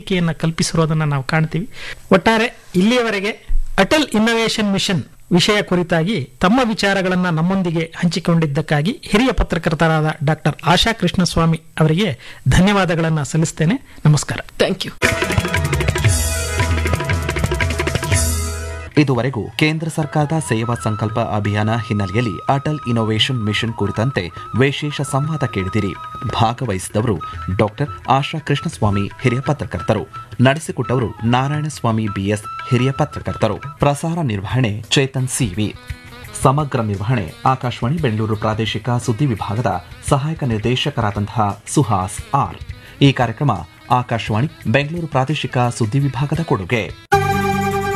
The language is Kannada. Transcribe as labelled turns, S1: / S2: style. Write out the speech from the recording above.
S1: ವೇದಿಕೆಯನ್ನು ಕಲ್ಪಿಸಿರೋದನ್ನು ನಾವು ಕಾಣ್ತೀವಿ ಒಟ್ಟಾರೆ ಇಲ್ಲಿಯವರೆಗೆ ಅಟಲ್ ಇನ್ನೋವೇಷನ್ ಮಿಷನ್ ವಿಷಯ ಕುರಿತಾಗಿ ತಮ್ಮ ವಿಚಾರಗಳನ್ನು ನಮ್ಮೊಂದಿಗೆ ಹಂಚಿಕೊಂಡಿದ್ದಕ್ಕಾಗಿ ಹಿರಿಯ ಪತ್ರಕರ್ತರಾದ ಡಾಕ್ಟರ್ ಆಶಾ ಕೃಷ್ಣಸ್ವಾಮಿ ಅವರಿಗೆ ಧನ್ಯವಾದಗಳನ್ನು ಸಲ್ಲಿಸ್ತೇನೆ ನಮಸ್ಕಾರ
S2: ಥ್ಯಾಂಕ್ ಯು
S3: ಇದುವರೆಗೂ ಕೇಂದ್ರ ಸರ್ಕಾರದ ಸೇವಾ ಸಂಕಲ್ಪ ಅಭಿಯಾನ ಹಿನ್ನೆಲೆಯಲ್ಲಿ ಅಟಲ್ ಇನೋವೇಷನ್ ಮಿಷನ್ ಕುರಿತಂತೆ ವಿಶೇಷ ಸಂವಾದ ಕೇಳಿದಿರಿ ಭಾಗವಹಿಸಿದವರು ಡಾಕ್ಟರ್ ಆಶಾ ಕೃಷ್ಣಸ್ವಾಮಿ ಹಿರಿಯ ಪತ್ರಕರ್ತರು ನಡೆಸಿಕೊಟ್ಟವರು ನಾರಾಯಣಸ್ವಾಮಿ ಬಿಎಸ್ ಹಿರಿಯ ಪತ್ರಕರ್ತರು ಪ್ರಸಾರ ನಿರ್ವಹಣೆ ಚೇತನ್ ಸಿವಿ ಸಮಗ್ರ ನಿರ್ವಹಣೆ ಆಕಾಶವಾಣಿ ಬೆಂಗಳೂರು ಪ್ರಾದೇಶಿಕ ಸುದ್ದಿ ವಿಭಾಗದ ಸಹಾಯಕ ನಿರ್ದೇಶಕರಾದಂತಹ ಸುಹಾಸ್ ಆರ್ ಈ ಕಾರ್ಯಕ್ರಮ ಆಕಾಶವಾಣಿ ಬೆಂಗಳೂರು ಪ್ರಾದೇಶಿಕ ಸುದ್ದಿ ವಿಭಾಗದ ಕೊಡುಗೆ